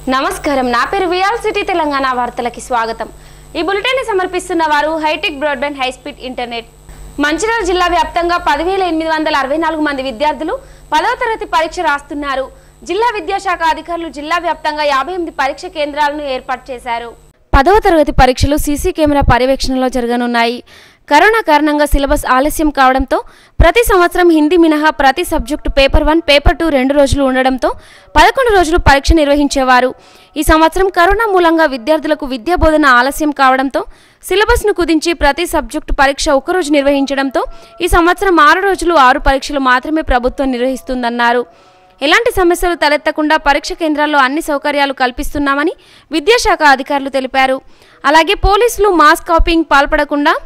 నమస్కారం నా పేరు విఆర్ సిటీ తెలంగాణ వార్తలకి స్వాగతం ఈ బులెటిన్ సమర్పిస్తున్న వారు hi tech broadband high speed internet Mancherial జిల్లా వ్యాప్తంగా పదివేల ఎనిమిది వందల అరవై నాలుగు మంది విద్యార్థులు పదవ తరగతి పరీక్ష రాస్తున్నారు జిల్లా విద్యాశాఖ అధికారులు జిల్లా వ్యాప్తంగా యాభై ఎనిమిది పరీక్ష కేంద్రాలను ఏర్పాటు చేశారు పదవ తరగతి పరీక్షలు సీసీ కెమెరా పర్యవేక్షణలో జరగనున్నాయి కరోనా కారణంగా సిలబస్ ఆలస్యం కావడంతో ప్రతి సంవత్సరం హిందీ మినహా ప్రతి subject paper one paper two రెండు రోజులు ఉండడంతో పదకొండు రోజులు పరీక్ష నిర్వహించేవారు ఈ సంవత్సరం కరోనా మూలంగా విద్యార్థులకు విద్యా బోధన ఆలస్యం కావడంతో సిలబస్ను కుదించి ప్రతి సబ్జెక్టు పరీక్ష ఒక్కరోజు నిర్వహించడంతో ఈ సంవత్సరం ఆరు రోజులు ఆరు పరీక్షలు మాత్రమే ప్రభుత్వం నిర్వహిస్తుందన్నారు ఎలాంటి సమస్యలు తలెత్తకుండా పరీక్ష కేంద్రాల్లో అన్ని సౌకర్యాలు కల్పిస్తున్నామని విద్యాశాఖ అధికారులు తెలిపారు అలాగే పోలీసులు మాస్ కాపింగ్ పాల్పడకుండా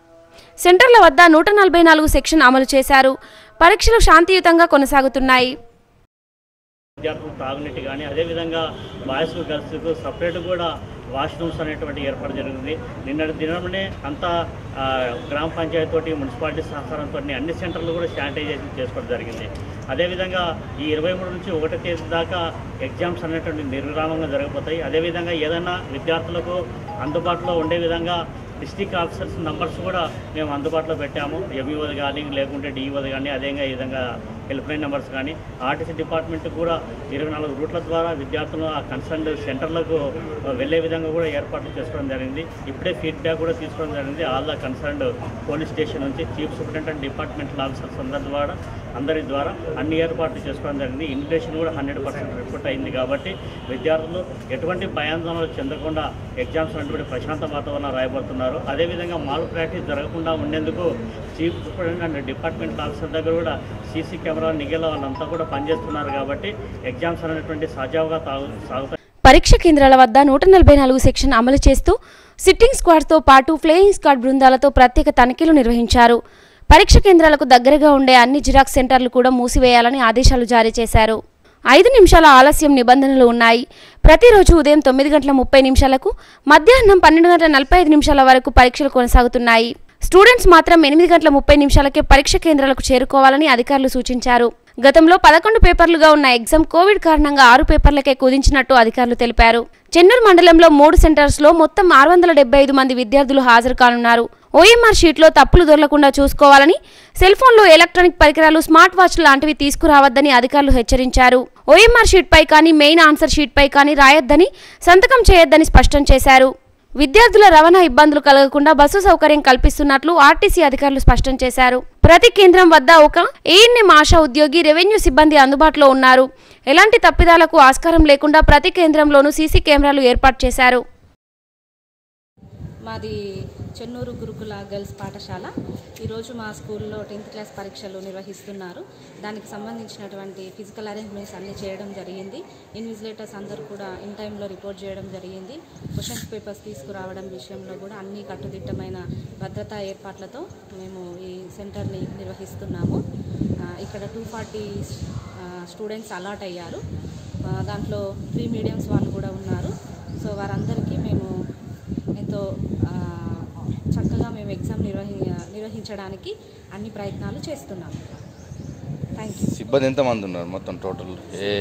సెంటర్ల వద్ద నూట నలభై నాలుగు సెక్షన్ అమలు చేశారు పరీక్షలు శాంతియుతంగా కొనసాగుతున్నాయి విద్యార్థులు తాగునీటి కానీ అదేవిధంగా బాయ్స్ గర్ల్స్కు సపరేట్ కూడా వాష్రూమ్స్ అనేటువంటి ఏర్పాటు జరిగింది నిన్నటి దినమనే అంతా ఆ, గ్రామ పంచాయతీ తోటి మున్సిపాలిటీ సహకారంతో అన్ని సెంటర్లు కూడా శానిటైజేషన్ చేసుకోవడం జరిగింది అదేవిధంగా ఈ ఇరవై మూడు నుంచి ఒకటో తేదీ దాకా ఎగ్జామ్స్ అనేటువంటి నిర్విరామంగా జరగబోతాయి అదేవిధంగా ఏదైనా విద్యార్థులకు అందుబాటులో ఉండే విధంగా డిస్టిక్ ఆఫీసర్స్ నంబర్స్ కూడా మేము అందుబాటులో పెట్టాము ఎంఈఓది కానీ లేకుంటే డిఈఓది కానీ అదేవిధంగా ఈ విధంగా హెల్ప్ లైన్ నెంబర్స్ కానీ ఆర్టీసీ డిపార్ట్మెంట్ కూడా ఇరవై నాలుగు రూట్ల ద్వారా విద్యార్థులు ఆ కన్సర్న్ సెంటర్లకు వెళ్ళే విధంగా కూడా ఏర్పాట్లు చేసుకోవడం జరిగింది ఇప్పుడే ఫీడ్బ్యాక్ కూడా తీసుకోవడం జరిగింది all the concerned police station నుంచి చీఫ్ సూపరింటెండెంట్ డిపార్ట్మెంటల్ ఆఫీసర్స్ అందరి ద్వారా అందరి ద్వారా అన్ని ఏర్పాట్లు చేసుకోవడం జరిగింది ఇన్విటేషన్ కూడా హండ్రెడ్ పర్సెంట్ రిపోర్ట్ అయింది కాబట్టి విద్యార్థులు ఎటువంటి భయాందోళనలు చెందకుండా ఎగ్జామ్స్ అనేటువంటి ప్రశాంత వాతావరణం రాయబడుతున్నారు అదేవిధంగా మాల్ ప్రాక్టీస్ జరగకుండా ఉండేందుకు chief superintendent and department officer దగ్గర కూడా సీసీ కెమెరా నిఘల వాళ్ళంతా కూడా పనిచేస్తున్నారు కాబట్టి ఎగ్జామ్స్ అనేటువంటి సజావుగా తాగు సాగుతాయి పరీక్ష కేంద్రాల వద్ద నూట నలభై నాలుగు సెక్షన్ అమలు చేస్తూ సిట్టింగ్ స్క్వాడ్తో పాటు ఫ్లేయింగ్ స్క్వాడ్ బృందాలతో ప్రత్యేక తనిఖీలు నిర్వహించారు పరీక్ష కేంద్రాలకు దగ్గరగా ఉండే అన్ని జిరాక్స్ సెంటర్లు కూడా మూసివేయాలని ఆదేశాలు జారీ చేశారు ఐదు నిమిషాల ఆలస్యం నిబంధనలు ఉన్నాయి ప్రతిరోజు ఉదయం తొమ్మిది గంటల ముప్పై నిమిషాలకు మధ్యాహ్నం పన్నెండు గంటల నలభై ఐదు నిమిషాల వరకు పరీక్షలు కొనసాగుతున్నాయి స్టూడెంట్స్ మాత్రం ఎనిమిది గంటల ముప్పై నిమిషాలకే పరీక్ష కేంద్రాలకు చేరుకోవాలని అధికారులు సూచించారు గతంలో పదకొండు పేపర్లుగా ఉన్న ఎగ్జామ్ కోవిడ్ కారణంగా ఆరు పేపర్లకే కుదించినట్టు అధికారులు తెలిపారు చెన్నూరు మండలంలో మూడు సెంటర్స్ లో మొత్తం ఆరు వందల డెబ్బై ఐదు మంది విద్యార్థులు హాజరు కానున్నారు ఓఎంఆర్ షీట్లో తప్పులు దొరలకుండా చూసుకోవాలని సెల్ ఫోన్లు ఎలక్ట్రానిక్ పరికరాలు స్మార్ట్ వాచ్ లాంటివి తీసుకురావద్దని అధికారులు హెచ్చరించారు ఓఎంఆర్ షీట్ పై కానీ మెయిన్ ఆన్సర్ షీట్ పై కానీ రాయొద్దని సంతకం చేయొద్దని స్పష్టం చేశారు విద్యార్థుల రవాణా ఇబ్బందులు కలగకుండా బస్సు సౌకర్యం కల్పిస్తున్నట్లు ఆర్టీసీ అధికారులు స్పష్టం చేశారు ప్రతి కేంద్రం వద్ద ఒక ఏఎన్ఎం ఆశా ఉద్యోగి రెవెన్యూ సిబ్బంది అందుబాటులో ఉన్నారు ఎలాంటి తప్పిదాలకు ఆస్కారం లేకుండా ప్రతి కేంద్రంలోనూ సీసీ కెమెరాలు ఏర్పాటు చేశారు మాది చెన్నూరు గురుకుల గర్ల్స్ పాఠశాల ఈరోజు మా స్కూల్లో టెన్త్ క్లాస్ పరీక్షలు నిర్వహిస్తున్నారు దానికి సంబంధించినటువంటి ఫిజికల్ అరేంజ్మెంట్స్ అన్నీ చేయడం జరిగింది ఇన్విజిలేటర్స్ అందరూ కూడా ఇన్ టైంలో రిపోర్ట్ చేయడం జరిగింది క్వశ్చన్స్ పేపర్స్ తీసుకురావడం విషయంలో కూడా అన్ని కట్టుదిట్టమైన భద్రతా ఏర్పాట్లతో మేము ఈ సెంటర్ని నిర్వహిస్తున్నాము ఆ, ఇక్కడ టూ ఫార్టీ స్టూడెంట్స్ అలాట్ అయ్యారు ఆ, దాంట్లో త్రీ మీడియంస్ వాళ్ళు కూడా ఉన్నారు సో వారందరికీ మేము ఎంతో ఆ, చక్కగా మేము ఎగ్జామ్ నిర్వహి నిర్వహించడానికి అన్ని ప్రయత్నాలు చేస్తున్నాము థ్యాంక్ యూ సిబ్బంది ఎంతమంది ఉన్నారు మొత్తం టోటల్ ఏ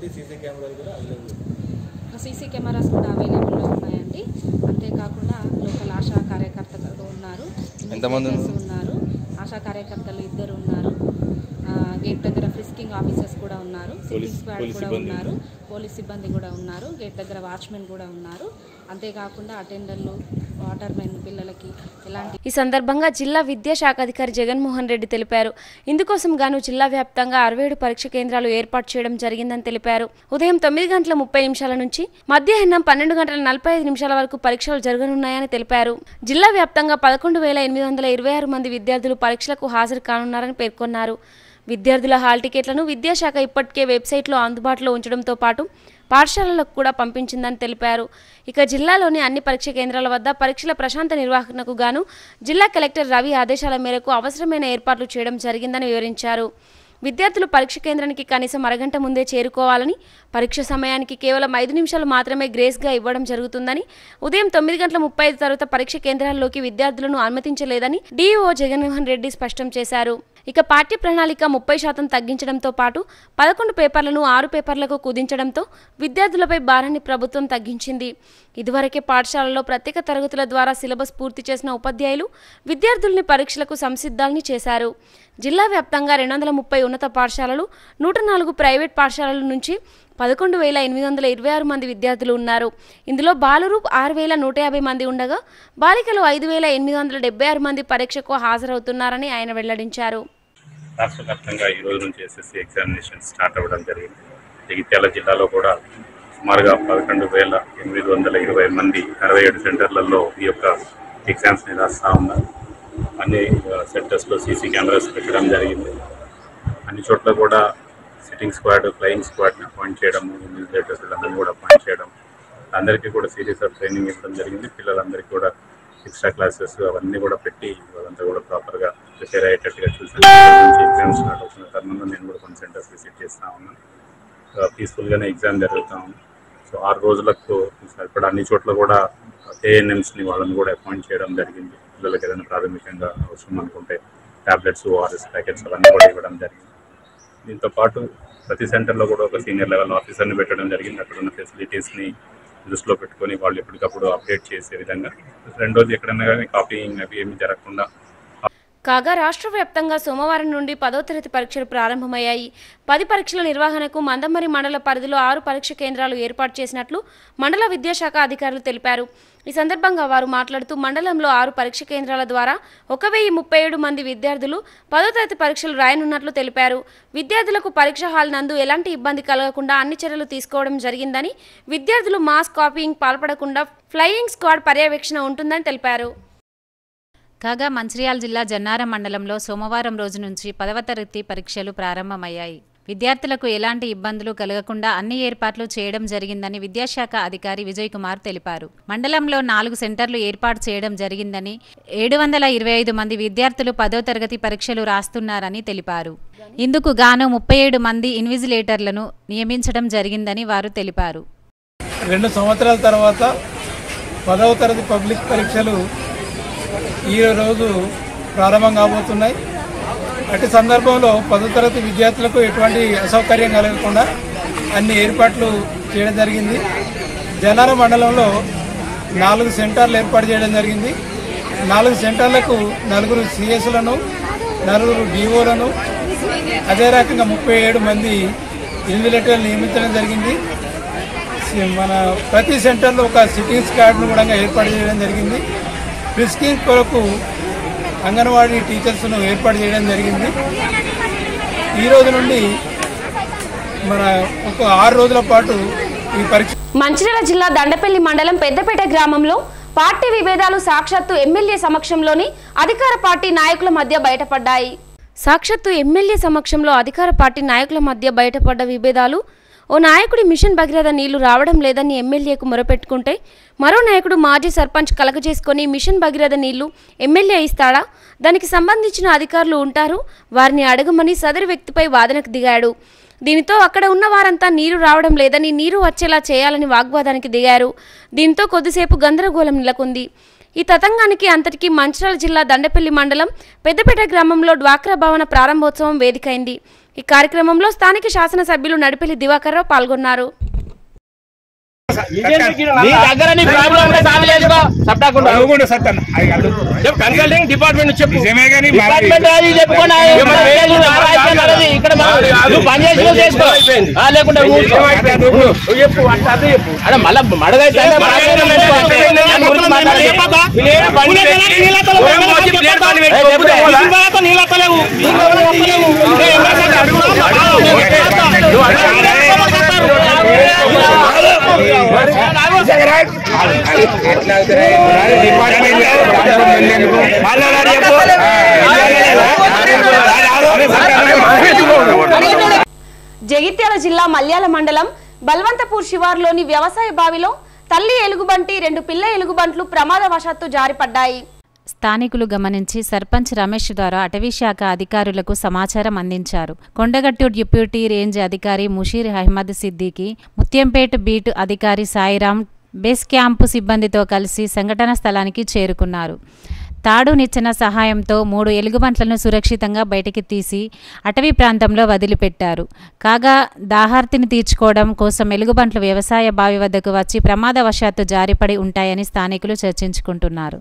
సీసీ కెమెరాస్ కూడా అవైలబుల్లో ఉన్నాయండి అంతేకాకుండా లోకల్ ఆశా కార్యకర్తలు ఉన్నారు ఎంతమంది ఇన్విజిలేటర్స్ ఉన్నారు ఆశా కార్యకర్తలు ఇద్దరు ఉన్నారు ఆ, గేట్ దగ్గర ఫ్రిస్కింగ్ ఆఫీసర్స్ కూడా ఉన్నారు సిట్టింగ్ స్క్వాడ్ కూడా ఉన్నారు పోలీస్ సిబ్బంది కూడా ఉన్నారు గేట్ దగ్గర వాచ్మెన్ కూడా ఉన్నారు అంతేకాకుండా అటెండర్లు వాటర్ మెన్ పిల్లలకి ఎలాంటి ఈ సందర్భంగా జిల్లా విద్యాశాఖ అధికారి జగన్మోహన్ రెడ్డి తెలిపారు ఇందుకోసం గాను జిల్లా వ్యాప్తంగా అరవై ఏడు పరీక్ష కేంద్రాలు ఏర్పాటు చేయడం జరిగిందని తెలిపారు ఉదయం తొమ్మిది గంటల ముప్పై నిమిషాల నుంచి మధ్యాహ్నం పన్నెండు గంటల నలభై ఐదు నిమిషాల వరకు పరీక్షలు జరగనున్నాయని తెలిపారు జిల్లా వ్యాప్తంగా పదకొండు వేల ఎనిమిది వందల ఇరవై ఆరు మంది విద్యార్థులు పరీక్షలకు హాజరు కానున్నారని పేర్కొన్నారు విద్యార్థుల హాల్ టికెట్లను విద్యాశాఖ ఇప్పటికే వెబ్సైట్లో అందుబాటులో ఉంచడంతో పాటు పాఠశాలలకు కూడా పంపించిందని తెలిపారు ఇక జిల్లాలోని అన్ని పరీక్ష కేంద్రాల వద్ద పరీక్షల ప్రశాంత నిర్వహణకు గాను జిల్లా కలెక్టర్ రవి ఆదేశాల మేరకు అవసరమైన ఏర్పాట్లు చేయడం జరిగిందని వివరించారు విద్యార్థులు పరీక్ష కేంద్రానికి కనీసం అరగంట ముందే చేరుకోవాలని పరీక్ష సమయానికి కేవలం ఐదు నిమిషాలు మాత్రమే గ్రేస్గా ఇవ్వడం జరుగుతుందని ఉదయం తొమ్మిది గంటల ముప్పై ఐదు తర్వాత పరీక్ష కేంద్రాల్లోకి విద్యార్థులను అనుమతించలేదని డీఈఓ జగన్మోహన్ రెడ్డి స్పష్టం చేశారు ఇక పాఠ్య ప్రణాళిక ముప్పై శాతం తగ్గించడంతో పాటు పదకొండు పేపర్లను ఆరు పేపర్లకు కుదించడంతో విద్యార్థులపై భారాన్ని ప్రభుత్వం తగ్గించింది ఇదివరకే పాఠశాలలో ప్రత్యేక తరగతుల ద్వారా సిలబస్ పూర్తి చేసిన ఉపాధ్యాయులు విద్యార్థుల్ని పరీక్షలకు సంసిద్ధాల్ని చేశారు జిల్లా వ్యాప్తంగా రెండు వందల ముప్పై ఉన్నత పాఠశాలలు నూట నాలుగు ప్రైవేట్ పాఠశాలల నుంచి పదకొండు వేల ఎనిమిది వందల ఇరవై ఆరు మంది విద్యార్థులు ఉన్నారు ఇందులో బాలురు ఆరు వేల నూట యాభై మంది ఉండగా బాలికలు ఐదు వేల ఎనిమిది వందల డెబ్బై ఆరు మంది పరీక్షకు హాజరవుతున్నారని ఆయన వెల్లడించారు రాష్ట్ర వ్యాప్తంగా ఈ రోజు నుంచి ఎస్ఎస్సి ఎగ్జామినేషన్ స్టార్ట్ అవ్వడం జరిగింది జగిత్యాల జిల్లాలో కూడా సుమారుగా పదకొండు వేల ఎనిమిది వందల ఇరవై మంది అరవై ఏడు సెంటర్లలో ఈ యొక్క ఎగ్జామ్స్ని రాస్తూ ఉన్నారు అన్ని సెంటర్స్లో సీసీ కెమెరాస్ పెట్టడం జరిగింది అన్ని చోట్ల కూడా సిట్టింగ్ స్క్వాడ్ ఫ్లయింగ్ స్క్వాడ్ని అపాయింట్ చేయడం ఇన్విజిలేటర్స్ వీళ్ళందరినీ కూడా అపాయింట్ చేయడం అందరికీ కూడా సీరియస్ ఆఫ్ ట్రైనింగ్ ఇవ్వడం జరిగింది పిల్లలందరికీ కూడా ఎక్స్ట్రా క్లాసెస్ అవన్నీ కూడా పెట్టి వాళ్ళంతా కూడా ప్రాపర్గా ప్రిపేర్ అయ్యేటట్టుగా చూసాను ఎగ్జామ్స్ స్టార్ట్ అవుతున్న తరుణంలో నేను కూడా కొన్ని సెంటర్స్ విజిట్ చేస్తా ఉన్నాను పీస్ఫుల్గానే ఎగ్జామ్ జరుగుతూ ఉంది సో ఆరు రోజులకు ఇప్పుడు అన్ని చోట్ల కూడా ఏఎన్ఎంస్ని వాళ్ళని కూడా అపాయింట్ చేయడం జరిగింది పిల్లలకి ఏదైనా ప్రాథమికంగా అవసరం అనుకుంటే టాబ్లెట్స్ ఓఆర్ఎస్ ప్యాకెట్స్ అవన్నీ కూడా ఇవ్వడం జరిగింది దీంతో పాటు ప్రతి సెంటర్లో కూడా ఒక సీనియర్ లెవెల్ ఆఫీసర్ని పెట్టడం జరిగింది అక్కడ ఉన్న ఫెసిలిటీస్ని దృష్టిలో పెట్టుకొని వాళ్ళు ఎప్పటికప్పుడు అప్డేట్ చేసే విధంగా రెండోది ఎక్కడన్నా కానీ కాపీయింగ్ అవి ఏమీ జరగకుండా కాగా రాష్ట్ర వ్యాప్తంగా సోమవారం నుండి పదో తరగతి పరీక్షలు ప్రారంభమయ్యాయి పది పరీక్షల నిర్వహణకు మందమరి మండల పరిధిలో ఆరు పరీక్ష కేంద్రాలు ఏర్పాటు చేసినట్లు మండల విద్యాశాఖ అధికారులు తెలిపారు ఈ సందర్భంగా వారు మాట్లాడుతూ మండలంలో ఆరు పరీక్ష కేంద్రాల ద్వారా ఒక వెయ్యి ముప్పై ఏడు మంది విద్యార్థులు పదో తరగతి పరీక్షలు రాయనున్నట్లు తెలిపారు విద్యార్థులకు పరీక్ష హాల్ నందు ఎలాంటి ఇబ్బంది కలగకుండా అన్ని చర్యలు తీసుకోవడం జరిగిందని విద్యార్థులు మాస్ కాపీయింగ్ పాల్పడకుండా ఫ్లయింగ్ స్క్వాడ్ పర్యవేక్షణ ఉంటుందని తెలిపారు కాగా మంచిర్యాల జిల్లా జన్నారం మండలంలో సోమవారం రోజు నుంచి పదవ తరగతి పరీక్షలు ప్రారంభమయ్యాయి విద్యార్థులకు ఎలాంటి ఇబ్బందులు కలగకుండా అన్ని ఏర్పాట్లు చేయడం జరిగిందని విద్యాశాఖ అధికారి విజయ్ కుమార్ తెలిపారు మండలంలో నాలుగు సెంటర్లు ఏర్పాటు చేయడం జరిగిందని ఏడు వందల ఇరవై ఐదు మంది విద్యార్థులు పదో తరగతి పరీక్షలు రాస్తున్నారని తెలిపారు ఇందుకు గాను ముప్పై ఏడు మంది ఇన్విజిలేటర్లను నియమించడం జరిగిందని వారు తెలిపారు రెండు సంవత్సరాల తర్వాత పదవ తరగతి పబ్లిక్ పరీక్షలు ఈ రోజు ప్రారంభం కాబోతున్నాయి అటు సందర్భంలో పదో తరగతి విద్యార్థులకు ఎటువంటి అసౌకర్యం కలగకుండా అన్ని ఏర్పాట్లు చేయడం జరిగింది జనార మండలంలో నాలుగు సెంటర్లు ఏర్పాటు చేయడం జరిగింది నాలుగు సెంటర్లకు నలుగురు సిఎస్లను నలుగురు డిఓలను అదే రకంగా ముప్పై ఏడు మంది ఇన్విలేటర్లు నియమించడం జరిగింది సి- మన ప్రతి సెంటర్లో ఒక సిట్టింగ్ స్క్వాడ్ను కూడా ఏర్పాటు చేయడం జరిగింది ఫ్రిస్కింగ్ కొరకు అంగన్వాడీ టీచర్స్ను ఏర్పాటు చేయడం జరిగింది ఈ రోజు నుండి మన ఒక ఆరు రోజుల పాటు ఈ పరీక్ష మంచిర్యాల జిల్లా దండపల్లి మండలం పెద్దపేట గ్రామంలో పార్టీ విభేదాలు సాక్షాత్తు ఎమ్మెల్యే సమక్షంలోని అధికార పార్టీ నాయకుల మధ్య బయటపడ్డాయి సాక్షాత్తు ఎమ్మెల్యే సమక్షంలో అధికార పార్టీ నాయకుల మధ్య బయటపడ్డ విభేదాలు ఓ నాయకుడి మిషన్ భగీరథ నీళ్లు రావడం లేదని ఎమ్మెల్యేకు మొరపెట్టుకుంటే మరో నాయకుడు మాజీ సర్పంచ్ కలగజేసుకొని మిషన్ భగీరథ నీళ్లు ఎమ్మెల్యే ఇస్తాడా దానికి సంబంధించిన అధికారులు ఉంటారు వారిని అడగమని సదరు వ్యక్తిపై వాదనకు దిగాడు దీనితో అక్కడ ఉన్న వారంతా నీరు రావడం లేదని నీరు వచ్చేలా చేయాలని వాగ్వాదానికి దిగారు దీంతో కొద్దిసేపు గందరగోళం నెలకొంది ఈ తతంగానికి అంతటికీ మంచిర్యాల జిల్లా దండపల్లి మండలం పెద్దపేట గ్రామంలో డ్వాక్రా భవన ప్రారంభోత్సవం వేదికైంది ఈ కార్యక్రమంలో స్థానిక శాసనసభ్యులు నడిపెల్లి దివాకర్రావు పాల్గొన్నారు నీ దగ్గర నీ ప్రాబ్లం ఉంటే సాల్వ్ చేసుకో సప్తాకుండా చెప్పు కన్సల్టింగ్ డిపార్ట్మెంట్ చెప్పు డిపార్ట్మెంట్ అది చెప్పుకోండి ఆ ఇక్కడ లేదు, ఆ రాజ్యం అనేది ఇక్కడ మా- నువ్వు పని చేసి నువ్వు చేసుకో ఆ, లేకుంటే ఊరుకో. నువ్వు చెప్పు అట్లా అదే చెప్పు అక్కడ మళ్ళా మడగైతే అంటే మడగైతే పెట్టుకో అంటే దాని గురించి మాట్లాడి. వీళ్ళేం పని చేసి- ఏ, చెప్తే పోదా? జగిత్యాల జిల్లా మల్యాల మండలం బల్వంతపూర్ శివార్లోని వ్యవసాయ బావిలో తల్లి ఎలుగుబంటి రెండు పిల్ల ఎలుగుబంట్లు ప్రమాదవశాత్తు జారిపడ్డాయి స్థానికులు గమనించి సర్పంచ్ రమేష్ ద్వారా అటవీ శాఖ అధికారులకు సమాచారం అందించారు కొండగట్టు డిప్యూటీ రేంజ్ అధికారి ముషీర్ అహ్మద్ సిద్దికి ముత్యంపేట బీట్ అధికారి సాయిరాం బేస్ క్యాంపు సిబ్బందితో కలిసి సంఘటన స్థలానికి చేరుకున్నారు తాడు నిచ్చెన సహాయంతో మూడు ఎలుగుబంట్లను సురక్షితంగా బయటికి తీసి అటవీ ప్రాంతంలో వదిలిపెట్టారు కాగా దాహార్తిని తీర్చుకోవడం కోసం ఎలుగుబంట్లు వ్యవసాయ బావి వద్దకు వచ్చి ప్రమాదవశాత్తు జారిపడి ఉంటాయని స్థానికులు చర్చించుకుంటున్నారు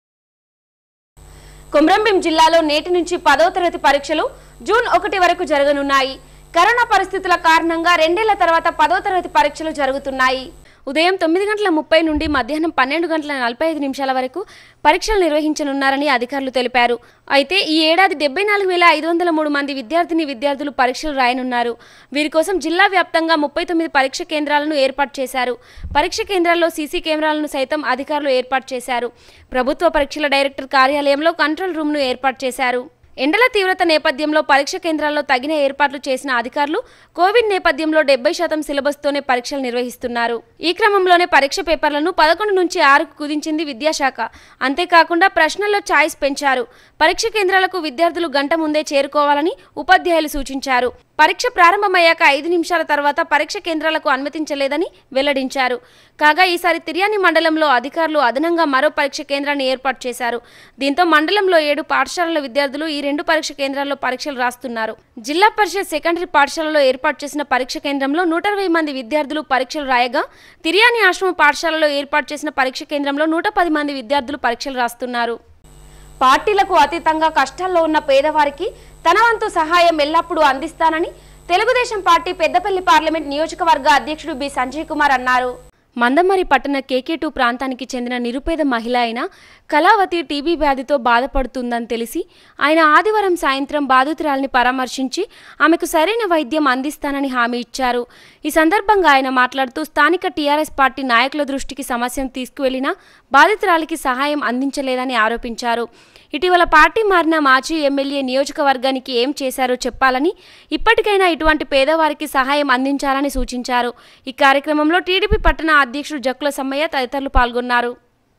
కొమ్రంభీం జిల్లాలో నేటి నుంచి పదో తరగతి పరీక్షలు జూన్ ఒకటి వరకు జరగనున్నాయి కరోనా పరిస్థితుల కారణంగా రెండేళ్ల తర్వాత పదో తరగతి పరీక్షలు జరుగుతున్నాయి ఉదయం తొమ్మిది గంటల ముప్పై నుండి మధ్యాహ్నం పన్నెండు గంటల నలభై ఐదు నిమిషాల వరకు పరీక్షలు నిర్వహించనున్నారని అధికారులు తెలిపారు అయితే ఈ ఏడాది డెబ్బై నాలుగు వేల ఐదు వందల మూడు మంది విద్యార్థిని విద్యార్థులు పరీక్షలు రాయనున్నారు వీరి కోసం జిల్లా వ్యాప్తంగా ముప్పై తొమ్మిది పరీక్ష కేంద్రాలను ఏర్పాటు చేశారు పరీక్ష కేంద్రాల్లో సీసీ కెమెరాలను సైతం అధికారులు ఏర్పాటు చేశారు ప్రభుత్వ పరీక్షల డైరెక్టర్ కార్యాలయంలో కంట్రోల్ రూమ్ను ఏర్పాటు చేశారు ఎండల తీవ్రత నేపథ్యంలో పరీక్ష కేంద్రాల్లో తగిన ఏర్పాట్లు చేసిన అధికారులు కోవిడ్ నేపథ్యంలో డెబ్బై శాతం సిలబస్తోనే పరీక్షలు నిర్వహిస్తున్నారు ఈ క్రమంలోనే పరీక్ష పేపర్లను పదకొండు నుంచి ఆరుకు కుదించింది విద్యాశాఖ అంతేకాకుండా ప్రశ్నల్లో ఛాయిస్ పెంచారు పరీక్ష కేంద్రాలకు విద్యార్థులు గంట ముందే చేరుకోవాలని ఉపాధ్యాయులు సూచించారు పరీక్ష ప్రారంభమయ్యాక ఐదు నిమిషాల తర్వాత పరీక్ష కేంద్రాలకు అనుమతించలేదని వెల్లడించారు కాగా ఈసారి తిర్యాని మండలంలో అధికారులు అదనంగా మరో పరీక్ష కేంద్రాన్ని ఏర్పాటు చేశారు దీంతో మండలంలో ఏడు పాఠశాలల విద్యార్థులు ఈ రెండు పరీక్ష కేంద్రాల్లో పరీక్షలు రాస్తున్నారు జిల్లా పరిషత్ సెకండరీ పాఠశాలలో ఏర్పాటు చేసిన పరీక్ష కేంద్రంలో నూట ఇరవై మంది విద్యార్థులు పరీక్షలు రాయగా తిర్యాని ఆశ్రమ పాఠశాలలో ఏర్పాటు చేసిన పరీక్ష కేంద్రంలో నూట పది మంది విద్యార్థులు పరీక్షలు రాస్తున్నారు పార్టీలకు అతీతంగా కష్టాల్లో ఉన్న పేదవారికి తన వంతు సహాయం ఎల్లప్పుడూ అందిస్తానని తెలుగుదేశం పార్టీ పెద్దపల్లి పార్లమెంట్ నియోజకవర్గ అధ్యక్షుడు బి సంజయ్ కుమార్ అన్నారు మందమరి పట్టణ కేకే టూ ప్రాంతానికి చెందిన నిరుపేద మహిళ అయిన కళావతి టీబీ వ్యాధితో బాధపడుతుందని తెలిసి ఆయన ఆదివారం సాయంత్రం బాధితురాలిని పరామర్శించి ఆమెకు సరైన వైద్యం అందిస్తానని హామీ ఇచ్చారు ఈ సందర్భంగా ఆయన మాట్లాడుతూ స్థానిక టీఆర్ఎస్ పార్టీ నాయకుల దృష్టికి సమస్యను తీసుకువెళ్లినా బాధితురాలికి సహాయం అందించలేదని ఆరోపించారు ఇటీవల పార్టీ మారిన మాజీ ఎమ్మెల్యే నియోజకవర్గానికి ఏం చేశారో చెప్పాలని ఇప్పటికైనా ఇటువంటి పేదవారికి సహాయం అందించాలని సూచించారు ఈ కార్యక్రమంలో టీడీపీ పట్టణ అధ్యక్షుడు జక్కుల సమ్మయ్య తదితరులు పాల్గొన్నారు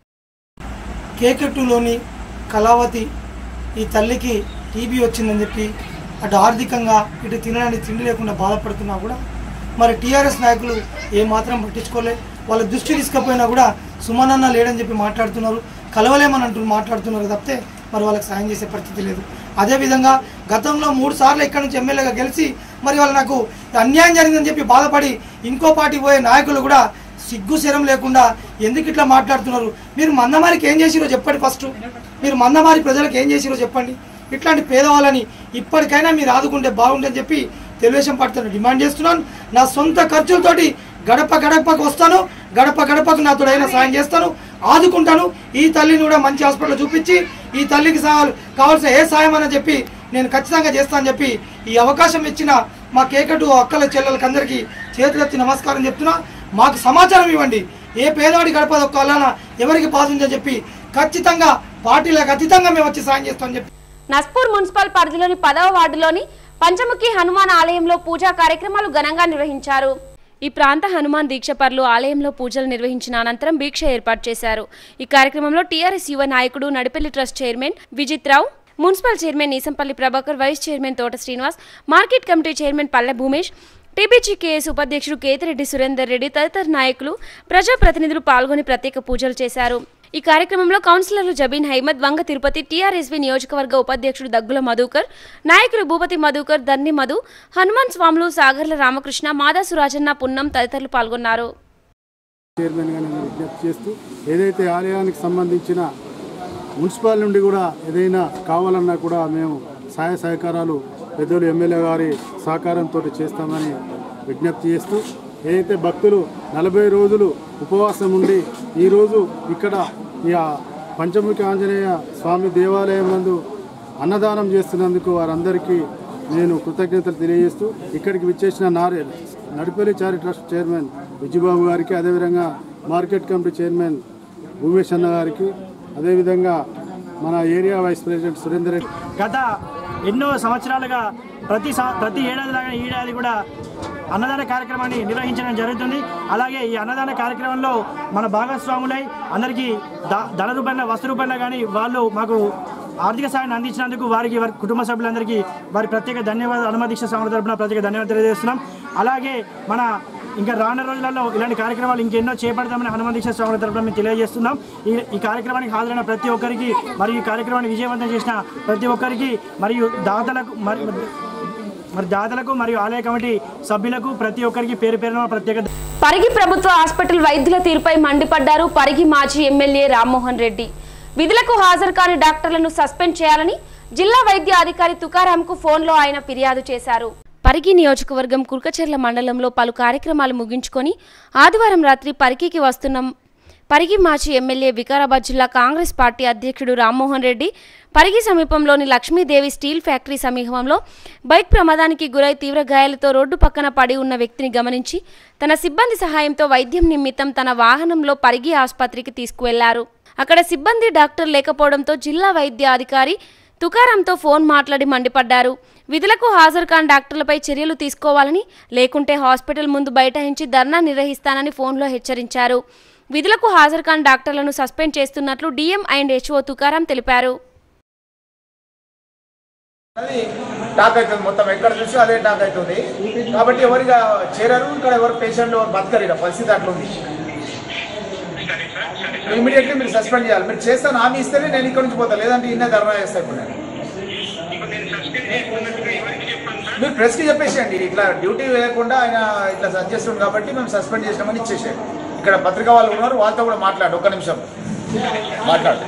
కేకెట్టులోని కళావతి ఈ తల్లికి టీబీ వచ్చిందని చెప్పి అటు ఆర్థికంగా ఇటు తినడానికి తిండి లేకుండా బాధపడుతున్నా కూడా మరి టీఆర్ఎస్ నాయకులు ఏమాత్రం పట్టించుకోలే వాళ్ళ దృష్టి తీసుకపోయినా కూడా సుమనన్న లేడని చెప్పి మాట్లాడుతున్నారు కలవలేమని అంటూ మాట్లాడుతున్నారు తప్పితే మరి వాళ్ళకి సాయం చేసే పరిస్థితి లేదు అదేవిధంగా గతంలో మూడు సార్లు ఇక్కడ నుంచి ఎమ్మెల్యేగా గెలిచి మరి వాళ్ళు నాకు అన్యాయం జరిగిందని చెప్పి బాధపడి ఇంకో పార్టీ పోయే నాయకులు కూడా సిగ్గు శరం లేకుండా ఎందుకు ఇట్లా మాట్లాడుతున్నారు మీరు మందమారికి ఏం చేసిరో చెప్పండి ఫస్ట్ మీరు మందమారి ప్రజలకు ఏం చేసిరో చెప్పండి ఇట్లాంటి పేదవాళ్ళని ఇప్పటికైనా మీరు ఆదుకుంటే బాగుంటుందని చెప్పి తెలుగుదేశం పార్టీతో డిమాండ్ చేస్తున్నాను నా సొంత ఖర్చులతోటి గడప గడపకు వస్తాను గడప గడపకు నాతో అయినా సాయం చేస్తాను ఆదుకుంటాను ఈ తల్లిని కూడా మంచి హాస్పిటల్ చూపించి ఈ తల్లికి సహాయాలు కావాల్సిన ఏ సాయం అని చెప్పి నేను ఖచ్చితంగా చేస్తానని చెప్పి ఈ అవకాశం ఇచ్చిన మా కేకటు అక్కల చెల్లెలకి అందరికీ చేతులెత్తి నమస్కారం చెప్తున్నా మాకు సమాచారం ఇవ్వండి ఏ పేదవాడి గడప దొక్కాలన్నా ఎవరికి బాధ ఉందని చెప్పి ఖచ్చితంగా పార్టీలకు అతీతంగా మేము వచ్చి సాయం చేస్తామని చెప్పి నస్పూర్ మున్సిపల్ పరిధిలోని పదవ వార్డులోని పంచముఖి హనుమాన్ ఆలయంలో పూజా కార్యక్రమాలు ఘనంగా నిర్వహించారు ఈ ప్రాంత హనుమాన్ దీక్షపర్లు ఆలయంలో పూజలు నిర్వహించిన అనంతరం దీక్ష ఏర్పాటు చేశారు ఈ కార్యక్రమంలో టీఆర్ఎస్ యువ నాయకుడు Nadipelli trust chairman Vijith Rao municipal chairman Neesampalli Prabhakar vice chairman Thota Srinivas market committee chairman పల్లె భూమేష్ టీబీజీ కేఎస్ ఉపాధ్యక్షుడు కేతిరెడ్డి సురేందర్ రెడ్డి తదితర నాయకులు ప్రజాప్రతినిధులు పాల్గొని ప్రత్యేక పూజలు చేశారు ఈ కార్యక్రమంలో కౌన్సిలర్లు జబీన్ హైమద్ వంగ తిరుపతి టీఆర్ఎస్వి నియోజకవర్గ ఉపాధ్యక్షుడు దగ్గుల మధుకర్ నాయకులు భూపతి మధుకర్ ధన్ని మధు హనుమాన్ స్వాములు సాగర్ల రామకృష్ణ మాదా సురాజన్న పున్నం తదితరులు పాల్గొన్నారు చైర్మన్గా నేను విజ్ఞప్తి చేస్తూ ఏదైతే ఆలయానికి సంబంధించిన మున్సిపాల్ నుండి కూడా ఏదైనా కావాలన్నా కూడా మేము సహాయ సహకారాలు పెద్దలు ఎమ్మెల్యే గారి సహకారంతో చేస్తామని విజ్ఞప్తి చేస్తూ ఏదైతే భక్తులు నలభై రోజులు ఉపవాసం ఉండి ఈరోజు ఇక్కడ ఈ ఆ పంచముఖి ఆంజనేయ స్వామి దేవాలయం నందు అన్నదానం చేస్తున్నందుకు వారందరికీ నేను కృతజ్ఞతలు తెలియజేస్తూ ఇక్కడికి విచ్చేసిన నారే నడిపల్లి చారి ట్రస్ట్ చైర్మన్ విజయబాబు గారికి అదేవిధంగా మార్కెట్ కమిటీ చైర్మన్ భూమేష్ అన్న గారికి అదేవిధంగా మన area vice president Surender Reddy గత ఎన్నో సంవత్సరాలుగా ప్రతి సా- ప్రతి ఏడాది లాగా ఈ ఏడాది కూడా అన్నదాన కార్యక్రమాన్ని నిర్వహించడం జరుగుతుంది అలాగే ఈ అన్నదాన కార్యక్రమంలో మన భాగస్వాములై అందరికీ ద- ధన రూపంలో వస్తు రూపంలో కానీ వాళ్ళు మాకు ఆర్థిక సాయాన్ని అందించినందుకు వారికి వారి కుటుంబ సభ్యులందరికీ వారి ప్రత్యేక ధన్యవాదాలు అనుమదీక్ష సంస్థ తరపున ప్రత్యేక ధన్యవాదాలు తెలియజేస్తున్నాం అలాగే మన ఇంకా రానున్న రోజులలో ఇలాంటి కార్యక్రమాలు ఇంకెన్నో చేపడతామని హనుమాన్ దీక్ష స్వామి తరపున మేము తెలియజేస్తున్నాం ఈ ఈ కార్యక్రమానికి హాజరైన ప్రతి ఒక్కరికి మరియు ఈ కార్యక్రమాన్ని విజయవంతం చేసిన ప్రతి ఒక్కరికి మరియు దాతలకు మరి మరి దాతలకు మరియు ఆలయ కమిటీ సభ్యులకు ప్రతి ఒక్కరికి పేరు పేరున ప్రత్యేక పరిగి ప్రభుత్వ హాస్పిటల్ వైద్యుల తీరుపై మండిపడ్డారు పరిగి మాజీ ఎమ్మెల్యే రామ్మోహన్ రెడ్డి విధులకు హాజరు కాని డాక్టర్లను సస్పెండ్ చేయాలని జిల్లా వైద్య అధికారి తుకారాంకు ఫోన్లో ఆయన ఫిర్యాదు చేశారు పరిగి నియోజకవర్గం కుర్కచెర్ల మండలంలో పలు కార్యక్రమాలు ముగించుకొని ఆదివారం రాత్రి పరిగికి వస్తున్న పరిగి మాజీ ఎమ్మెల్యే వికారాబాద్ జిల్లా కాంగ్రెస్ పార్టీ అధ్యక్షుడు రామ్మోహన్ రెడ్డి పరిగి సమీపంలోని లక్ష్మీదేవి స్టీల్ ఫ్యాక్టరీ సమీపంలో బైక్ ప్రమాదానికి గురై తీవ్ర గాయాలతో రోడ్డు పక్కన పడి ఉన్న వ్యక్తిని గమనించి తన సిబ్బంది సహాయంతో వైద్యం నిమిత్తం తన వాహనంలో పరిగి ఆసుపత్రికి తీసుకువెళ్లారు అక్కడ సిబ్బంది డాక్టర్ లేకపోవడంతో జిల్లా వైద్య అధికారి తుకారాంతో ఫోన్ మాట్లాడి మండిపడ్డారు విధులకు హాజరు కాని డాక్టర్లపై చర్యలు తీసుకోవాలని లేకుంటే హాస్పిటల్ ముందు బైఠాయించి ధర్నా నిర్వహిస్తానని ఫోన్లో హెచ్చరించారు విధులకు హాజరు కాని డాక్టర్లను సస్పెండ్ చేస్తున్నట్లు డిఎం అండ్ హెచ్ఓ తుకారాం తెలిపారు టాక్ అవుతుంది మొత్తం ఎక్కడ చూసి అదే టాక్ అవుతుంది కాబట్టి ఎవరిగా చేరరు ఇక్కడ ఎవరు పేషెంట్ ఎవరు బతకరు ఇక్కడ పరిస్థితి అట్లుంది ఇమీడియట్లీ మీరు సస్పెండ్ చేయాలి మీరు చేస్తాను హామీ ఇస్తేనే నేను ఇక్కడ నుంచి పోతాను లేదంటే ఇన్నే ధర్నా చేస్తాను ఇప్పుడు నేను మీరు ప్రెస్కి చెప్పేసేయండి ఇట్లా డ్యూటీ వేయకుండా ఆయన ఇట్లా సజ్ చేస్తుంది కాబట్టి మేము సస్పెండ్ చేసినామని ఇచ్చేసేయండి ఇక్కడ పత్రిక వాళ్ళు ఉన్నారు వాళ్ళతో కూడా మాట్లాడు ఒక్క నిమిషం మాట్లాడు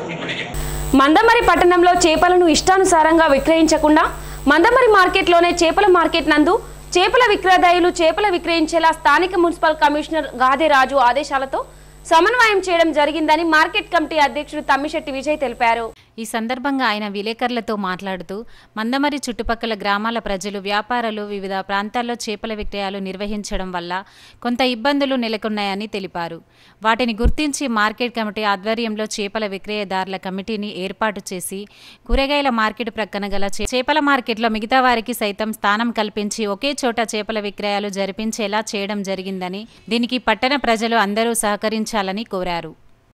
మందమరి పట్టణంలో చేపలను ఇష్టానుసారంగా విక్రయించకుండా మందమరి మార్కెట్లోనే చేపల మార్కెట్ నందు చేపల విక్రయదారులు చేపల విక్రయించేలా స్థానిక మున్సిపల్ కమిషనర్ గాదే రాజు ఆదేశాలతో సమన్వయం చేయడం జరిగిందని మార్కెట్ కమిటీ అధ్యక్షుడు తమ్మిశెట్టి విజయ్ తెలిపారు ఈ సందర్భంగా ఆయన విలేకరులతో మాట్లాడుతూ మందమరి చుట్టుపక్కల గ్రామాల ప్రజలు వ్యాపారులు వివిధ ప్రాంతాల్లో చేపల విక్రయాలు నిర్వహించడం వల్ల కొంత ఇబ్బందులు నెలకొన్నాయని తెలిపారు వాటిని గుర్తించి మార్కెట్ కమిటీ ఆధ్వర్యంలో చేపల విక్రయదారుల కమిటీని ఏర్పాటు చేసి కూరగాయల మార్కెట్ ప్రక్కన గల చే- చేపల మార్కెట్లో మిగతా వారికి సైతం స్థానం కల్పించి ఒకే చోట చేపల విక్రయాలు జరిపించేలా చేయడం జరిగిందని దీనికి పట్టణ ప్రజలు అందరూ సహకరించాలని కోరారు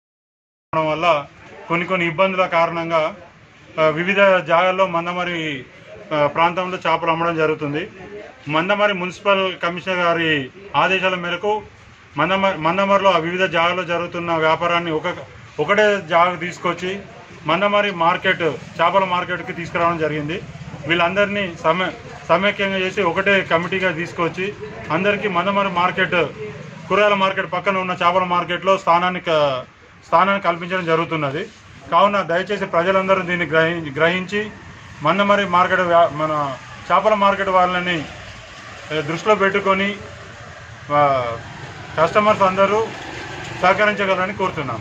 అవడం వల్ల కొన్ని కొన్ని ఇబ్బందుల కారణంగా ఆ, వివిధ జాగాల్లో మందమరి ఆ, ప్రాంతంలో చేపలు అమ్మడం జరుగుతుంది మందమరి మున్సిపల్ కమిషనర్ గారి ఆదేశాల మేరకు మందమరి మందమరిలో ఆ వివిధ జాగాల్లో జరుగుతున్న వ్యాపారాన్ని ఒక ఒకటే జాగా తీసుకొచ్చి మందమరి మార్కెట్ చేపల మార్కెట్కి తీసుకురావడం జరిగింది వీళ్ళందరినీ సమ సమైక్యంగా చేసి ఒకటే కమిటీగా తీసుకొచ్చి అందరికీ మందమరి మార్కెట్ కూరగాయల మార్కెట్ పక్కన ఉన్న చేపల మార్కెట్లో స్థానాన్ని క- స్థానాన్ని కల్పించడం జరుగుతున్నది కావున దయచేసి ప్రజలందరూ దీన్ని గ్రహి గ్రహించి మందమరి మార్కెట్ వ్యా- మన చేపల మార్కెట్ వాళ్ళని ఏ, దృష్టిలో పెట్టుకొని ఆ, కస్టమర్స్ అందరూ సహకరించగలరని కోరుతున్నాం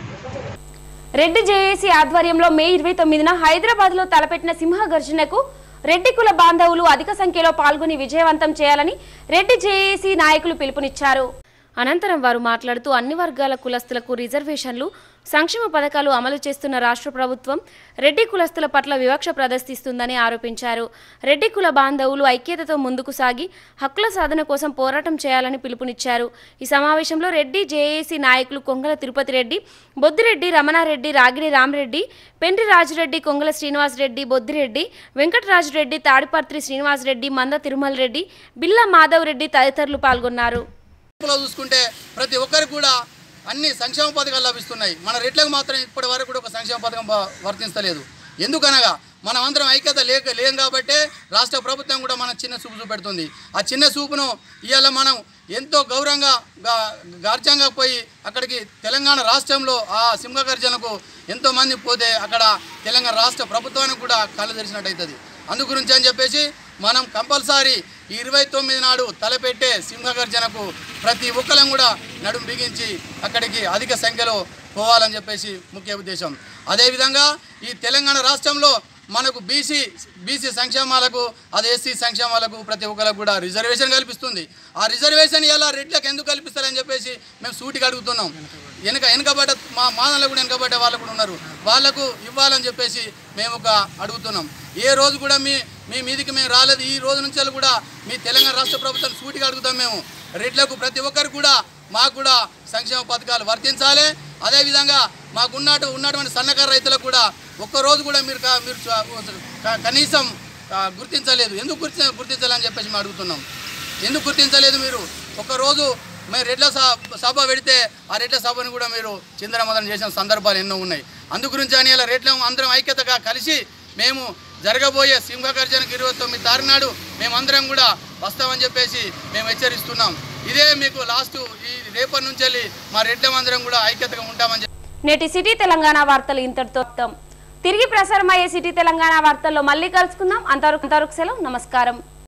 రెడ్డి జేఏసీ ఆధ్వర్యంలో మే ఇరవై తొమ్మిదిన హైదరాబాద్ లో తలపెట్టిన సింహ గర్జనకు రెడ్డి కుల బాంధవులు అధిక సంఖ్యలో పాల్గొని విజయవంతం చేయాలని రెడ్డి జేఏసీ నాయకులు పిలుపునిచ్చారు అనంతరం వారు మాట్లాడుతూ అన్ని వర్గాల కులస్తులకు రిజర్వేషన్లు సంక్షేమ పథకాలు అమలు చేస్తున్న రాష్ట్ర ప్రభుత్వం రెడ్డి కులస్తుల పట్ల వివక్ష ప్రదర్శిస్తుందని ఆరోపించారు రెడ్డి కుల బాంధవులు ఐక్యతతో ముందుకు సాగి హక్కుల సాధన కోసం పోరాటం చేయాలని పిలుపునిచ్చారు ఈ సమావేశంలో రెడ్డి జేఏసీ నాయకులు కొంగల తిరుపతి రెడ్డి బొద్దిరెడ్డి రమణారెడ్డి రాగిడి రామరెడ్డి పెండ్రి రాజురెడ్డి కొంగల శ్రీనివాస్ రెడ్డి బొద్దిరెడ్డి వెంకటరాజురెడ్డి తాడిపత్రి శ్రీనివాస్ రెడ్డి మంద తిరుమల రెడ్డి బిల్లా మాధవ్ రెడ్డి తదితరులు పాల్గొన్నారు లో చూసుకుంటే ప్రతి ఒక్కరికి కూడా అన్ని సంక్షేమ పథకాలు లభిస్తున్నాయి మన రెట్లకు మాత్రం ఇప్పటి వరకు కూడా ఒక సంక్షేమ పథకం బ- వర్తించలేదు ఎందుకనగా మనం అందరం ఐక్యత లేక లేం కాబట్టే రాష్ట్ర ప్రభుత్వం కూడా మన చిన్న చూపు చూపెడుతుంది ఆ చిన్న చూపును ఇవాళ మనం ఎంతో గౌరవంగా గా- గార్జంగా పోయి అక్కడికి తెలంగాణ రాష్ట్రంలో ఆ సింహ గర్జనకు ఎంతో మంది పోతే అక్కడ తెలంగాణ రాష్ట్ర ప్రభుత్వానికి కూడా కళ్ళు తెరిచినట్టు అవుతుంది అందు గురించి అని చెప్పేసి మనం కంపల్సరీ ఈ ఇరవై తొమ్మిది నాడు తలపెట్టే సింహగర్జనకు ప్రతి ఒక్కరం కూడా నడుం బిగించి అక్కడికి అధిక సంఖ్యలో పోవాలని చెప్పేసి ముఖ్య ఉద్దేశం అదేవిధంగా ఈ తెలంగాణ రాష్ట్రంలో మనకు బీసీ బీసీ సంక్షేమాలకు అదే ఎస్సీ సంక్షేమాలకు ప్రతి ఒక్కరికి కూడా రిజర్వేషన్ కల్పిస్తుంది ఆ రిజర్వేషన్ ఎలా రెడ్లకు ఎందుకు కల్పిస్తారని చెప్పేసి మేము సూటిగా అడుగుతున్నాం వెనక వెనకబడ్డ మా మాదంలో కూడా వెనకబడ్డ వాళ్ళు కూడా ఉన్నారు వాళ్ళకు ఇవ్వాలని చెప్పేసి మేము ఒక అడుగుతున్నాం ఏ రోజు కూడా మీ మీ మీదికి మేము రాలేదు ఈ రోజు నుంచి కూడా మీ తెలంగాణ రాష్ట్ర ప్రభుత్వం సూటిగా అడుగుతాం మేము రెడ్లకు ప్రతి ఒక్కరు కూడా మాకు కూడా సంక్షేమ పథకాలు వర్తించాలి అదేవిధంగా మాకు ఉన్నట్టు ఉన్నటువంటి సన్నకారు రైతులకు కూడా ఒక్కరోజు కూడా మీరు కా- మీరు చ- క- కనీసం ఆ, గుర్తించలేదు ఎందుకు గుర్తి గుర్తించాలని చెప్పేసి మేము అడుగుతున్నాం ఎందుకు గుర్తించలేదు మీరు ఒక్కరోజు మేము రెడ్ల స- సభ పెడితే ఆ రెడ్ల సభను కూడా మీరు చిందరమదనం చేసిన సందర్భాలు ఎన్నో ఉన్నాయి అందు గురించి అని ఇలా రెడ్ల అందరం ఐక్యతగా కలిసి మేము జరగబోయే సింహగర్జనకు ఇరవై తొమ్మిది తారీఖు నాడు మేమందరం కూడా వస్తామని చెప్పేసి మేము హెచ్చరిస్తున్నాం ఇదే మీకు లాస్ట్ ఈ రేపటి నుంచి వెళ్ళి మా రెడ్లమందరం కూడా ఐక్యతగా ఉంటామని చెప్పి నేటి సిటీ తెలంగాణ వార్తలు ఇంతటితో మొత్తం. తిరిగి ప్రసారం అయ్యే సిటీ తెలంగాణ వార్తల్లో మళ్ళీ కలుసుకుందాం అంతవరకు అంతవరకు సెలవు నమస్కారం